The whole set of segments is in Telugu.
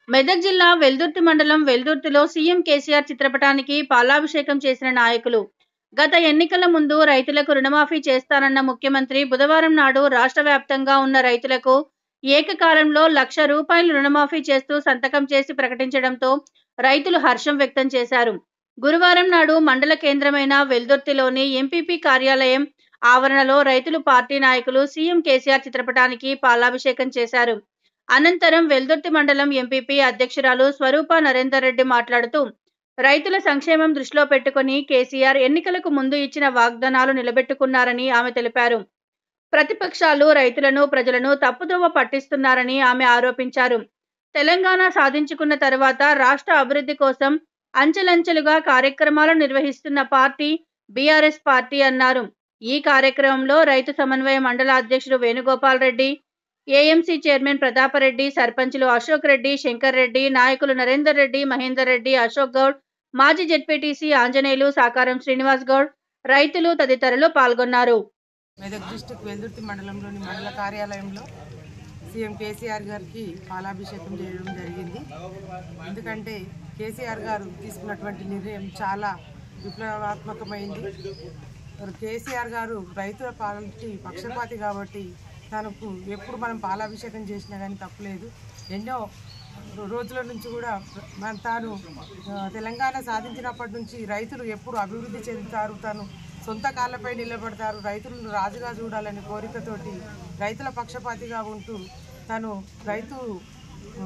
మెదక్ జిల్లా వెల్దుర్తి మండలం వెల్దుర్తిలో సీఎం కేసీఆర్ చిత్రపటానికి పాలాభిషేకం చేసిన నాయకులు గత ఎన్నికల ముందు రైతులకు రుణమాఫీ చేస్తానన్న ముఖ్యమంత్రి బుధవారం నాడు రాష్ట్ర వ్యాప్తంగా ఉన్న రైతులకు ఏకకాలంలో లక్ష రూపాయలు రుణమాఫీ చేస్తూ సంతకం చేసి ప్రకటించడంతో రైతులు హర్షం వ్యక్తం చేశారు గురువారం నాడు మండల కేంద్రమైన వెల్దుర్తిలోని ఎంపీపీ కార్యాలయం ఆవరణలో రైతులు పార్టీ నాయకులు సీఎం కేసీఆర్ చిత్రపటానికి పాలాభిషేకం చేశారు అనంతరం వెల్దుర్తి మండలం ఎంపీపీ అధ్యక్షురాలు స్వరూప నరేందర్ రెడ్డి మాట్లాడుతూ రైతుల సంక్షేమం దృష్టిలో పెట్టుకుని కేసీఆర్ ఎన్నికలకు ముందు ఇచ్చిన వాగ్దానాలు నిలబెట్టుకున్నారని ఆమె తెలిపారు ప్రతిపక్షాలు రైతులను ప్రజలను తప్పుదోవ పట్టిస్తున్నారని ఆమె ఆరోపించారు తెలంగాణ సాధించుకున్న తర్వాత రాష్ట్ర అభివృద్ధి కోసం అంచెలంచెలుగా కార్యక్రమాలు నిర్వహిస్తున్న పార్టీ బీఆర్ఎస్ పార్టీ అన్నారు ఈ కార్యక్రమంలో రైతు సమన్వయ మండల అధ్యక్షుడు వేణుగోపాల్ రెడ్డి ఏఎంసీ చైర్మన్ ప్రతాపరెడ్డి సర్పంచులు అశోక్ రెడ్డి శంకర్ రెడ్డి నాయకులు నరేందర్ రెడ్డి మహేందర్ రెడ్డి అశోక్ గౌడ్ మాజీ జెడ్పీటీసీ ఆంజనేయులు సాకారం శ్రీనివాస్ గౌడ్ రైతులు తదితరులు పాల్గొన్నారు మెదక్ డిస్టిక్ వెల్దుర్తి మండలంలోని మండల కార్యాలయంలో సీఎం కేసీఆర్ గారికి పాలాభిషేకం చేయడం జరిగింది ఎందుకంటే కేసీఆర్ గారు తీసుకున్నటువంటి నిర్ణయం చాలా విప్లవాత్మకమైంది మరి కేసీఆర్ గారు రైతుల పాలనకి పక్షపాతి కాబట్టి తనకు ఎప్పుడు మనం పాలాభిషేకం చేసినా కానీ తప్పులేదు ఎన్నో రోజుల నుంచి కూడా మన తాను ఆ, తెలంగాణ సాధించినప్పటి నుంచి రైతులు ఎప్పుడు అభివృద్ధి చెందుతారు తాను సొంత కాళ్ళపై నిలబడతారు రైతులను రాజుగా చూడాలనే కోరికతోటి రైతుల పక్షపాతిగా ఉంటూ తను రైతు ఆ,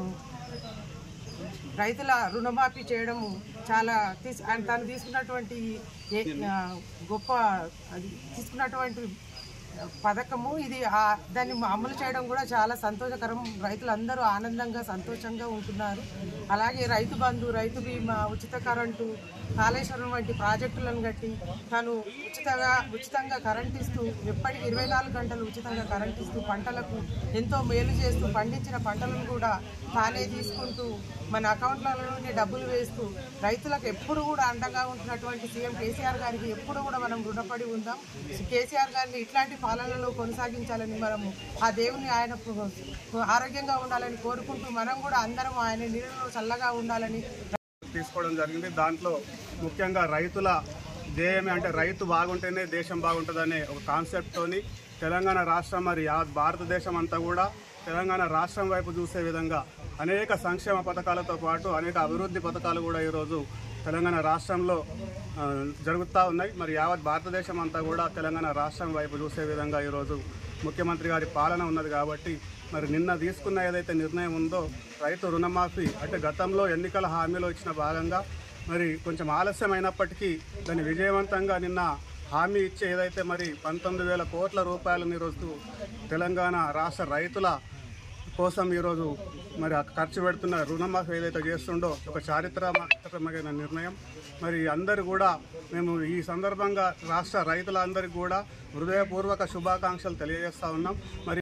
రైతుల రుణమాఫీ చేయడము చాలా తీసు ఆయన తను తీసుకున్నటువంటి ఏ- ఆ, గొప్ప అది తీసుకున్నటువంటి పథకము ఇది ఆ- దాన్ని అమలు చేయడం కూడా చాలా సంతోషకరం రైతులందరూ ఆనందంగా సంతోషంగా ఉంటున్నారు అలాగే రైతు బంధు రైతు బీమా ఉచిత కరెంటు కాళేశ్వరం వంటి ప్రాజెక్టులను కట్టి తను ఉచితంగా ఉచితంగా కరెంట్ ఇస్తూ ఎప్పటికీ ఇరవై నాలుగు గంటలు ఉచితంగా కరెంట్ ఇస్తూ పంటలకు ఎంతో మేలు చేస్తూ పండించిన పంటలను కూడా తానే తీసుకుంటూ మన అకౌంట్లలోనే డబ్బులు వేస్తూ రైతులకు ఎప్పుడు కూడా అండగా ఉంటున్నటువంటి సీఎం కేసీఆర్ గారికి ఎప్పుడు కూడా మనం రుణపడి ఉందాం కేసీఆర్ గారిని ఇట్లాంటి పాలనలో కొనసాగించాలని మనము ఆ దేవుని ఆయన పు- ఆరోగ్యంగా ఉండాలని కోరుకుంటూ మనం కూడా అందరం ఆయన నీళ్ళలో చల్లగా ఉండాలని తీసుకోవడం జరిగింది దాంట్లో ముఖ్యంగా రైతుల ధ్యేయమే అంటే రైతు బాగుంటేనే దేశం బాగుంటుందనే ఒక కాన్సెప్ట్తోని తెలంగాణ రాష్ట్రం మరి యావత్ భారతదేశం అంతా కూడా తెలంగాణ రాష్ట్రం వైపు చూసే విధంగా అనేక సంక్షేమ పథకాలతో పాటు అనేక అభివృద్ధి పథకాలు కూడా ఈరోజు తెలంగాణ రాష్ట్రంలో ఆ, జరుగుతూ ఉన్నాయి మరి యావత్ భారతదేశం అంతా కూడా తెలంగాణ రాష్ట్రం వైపు చూసే విధంగా ఈరోజు ముఖ్యమంత్రి గారి పాలన ఉన్నది కాబట్టి మరి నిన్న తీసుకున్న ఏదైతే నిర్ణయం ఉందో రైతు రుణమాఫీ అంటే గతంలో ఎన్నికల హామీలో ఇచ్చిన భాగంగా మరి కొంచెం ఆలస్యం అయినప్పటికీ దాన్ని విజయవంతంగా నిన్న హామీ ఇచ్చి ఏదైతే మరి పంతొమ్మిది వేల కోట్ల రూపాయలను ఈరోజు తెలంగాణ రాష్ట్ర రైతుల కోసం ఈరోజు మరి ఆ ఖర్చు పెడుతున్న రుణమాఫీ ఏదైతే చేస్తుండో ఒక చారిత్రాత్మకమైన నిర్ణయం మరి అందరు కూడా మేము ఈ సందర్భంగా రాష్ట్ర రైతులందరికీ కూడా హృదయపూర్వక శుభాకాంక్షలు తెలియజేస్తా ఉన్నాం మరి